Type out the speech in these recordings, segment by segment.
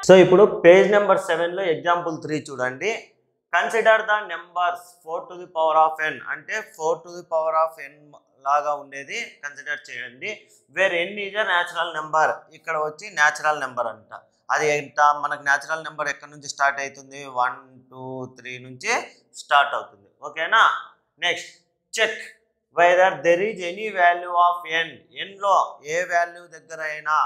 So ఇప్పుడు page number సెవెన్లో example three చూడండి consider the numbers four to the power of n అంటే four to the power of n లాగా ఉండేది consider చేయండి where n is a natural number ఇక్కడ వచ్చి న్యాచురల్ నెంబర్ అంట అది ఎంత మనకు న్యాచురల్ నెంబర్ ఎక్కడి నుంచి స్టార్ట్ అవుతుంది వన్ టూ త్రీ నుంచి స్టార్ట్ అవుతుంది ఓకేనా next check whether there is any value of n ఎన్లో ఏ వాల్యూ దగ్గర అయినా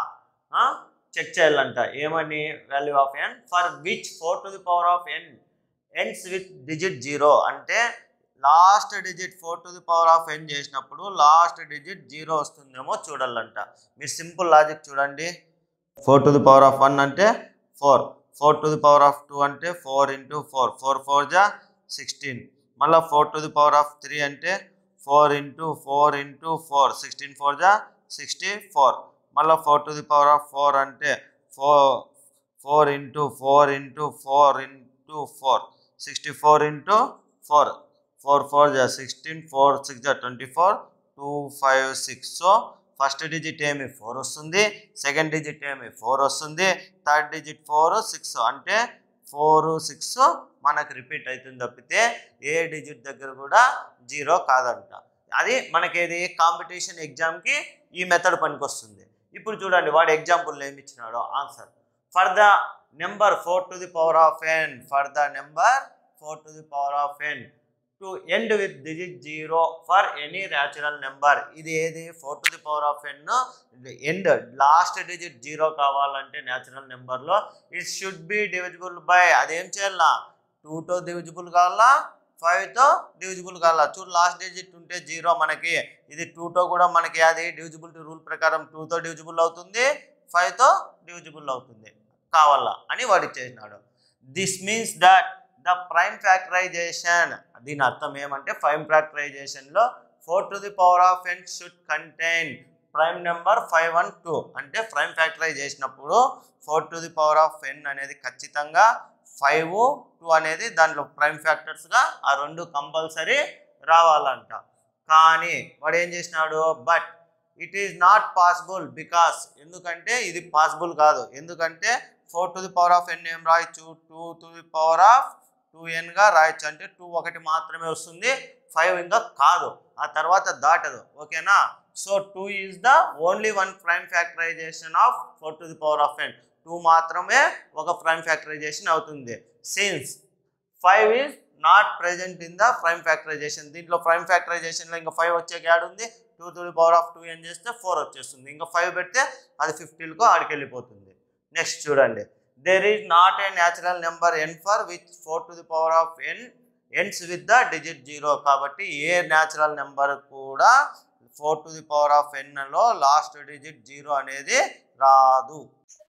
చెక్ చేయాలంట ఏమని value of n for which four to the power of n ends with digit zero అంటే last digit four to the power of n చేసినప్పుడు last digit zero వస్తుందేమో చూడాలంట మీరు సింపుల్ లాజిక్ చూడండి four to the power of one అంటే four four to the power of two అంటే four into four four four జా sixteen మళ్ళీ four to the power of three అంటే four into four into four sixteen four జా sixty four మళ్ళీ four to the power of four అంటే four four into four into four into four sixty four into four four four జా sixteen four six జా twenty four two five six so first digit ఏమి four వస్తుంది second digit ఏమి four వస్తుంది third digit four six అంటే four six మనకు repeat అవుతుంది తప్పితే ఏ డిజిట్ దగ్గర కూడా జీరో కాదంట అది మనకేది కాంపిటీషన్ ఎగ్జామ్కి ఈ మెథడ్ పనికొస్తుంది ఇప్పుడు చూడండి వాడు ఎగ్జాంపుల్ ఏమి ఇచ్చినాడో answer for the number four to the power of n for the number four to the power of n to end with digit zero for any natural number ఇది ఏది four to the power of n end last digit zero కావాలంటే natural నెంబర్లో it should be divisible by అదేం చేయాలా టూతో divisible కావాలా ఫైవ్తో divisible కావాలా చూడు లాస్ట్ డిజిట్ ఉంటే జీరో మనకి ఇది టూతో కూడా మనకి అది డివిజిబిలిటీ రూల్ ప్రకారం టూతో డివిజిబుల్ అవుతుంది ఫైవ్తో డివిజిబుల్ అవుతుంది కావాలా అని వాడు ఇచ్చేసినాడు this means that the prime factorization దీని అర్థం ఏమంటే ప్రైమ్ ఫ్యాక్టరైజేషన్లో four to the power of n should contain prime number five one two అంటే ప్రైమ్ ఫ్యాక్టరైజ్ చేసినప్పుడు four to the power of n అనేది ఖచ్చితంగా ఫైవ్ టూ అనేది దాంట్లో ప్రైమ్ ఫ్యాక్టర్స్గా ఆ రెండు కంపల్సరీ రావాలంట కానీ వాడు ఏం చేసినాడు but it is not possible because ఎందుకంటే ఇది పాసిబుల్ కాదు ఎందుకంటే four to the power of n ఏం రాయొచ్చు two to the power of two ఎన్గా రాయొచ్చు అంటే టూ ఒకటి మాత్రమే వస్తుంది ఫైవ్ ఇంకా కాదు ఆ తర్వాత దాటదు ఓకేనా so two is the only one prime factorization of four to the power of n two మాత్రమే ఒక ప్రైమ్ ఫ్యాక్టరైజేషన్ అవుతుంది since five is not present in the prime factorization దీంట్లో ప్రైమ్ ఫ్యాక్టరైజేషన్లో ఇంకా ఫైవ్ వచ్చే యాడ్ ఉంది two to the power of two n చేస్తే ఫోర్ వచ్చేస్తుంది ఇంకా ఫైవ్ పెడితే అది ఫిఫ్టీలకు ఆడికి వెళ్ళిపోతుంది నెక్స్ట్ చూడండి there is not a natural number n for which four to the power of n ends with the digit zero కాబట్టి ఏ న్యాచురల్ నెంబర్ కూడా four to the power of ఎన్లో లాస్ట్ డిజిట్ జీరో అనేది రాదు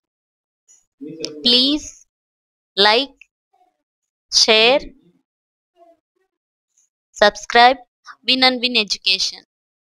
Please like, share, subscribe, Win and Win Education.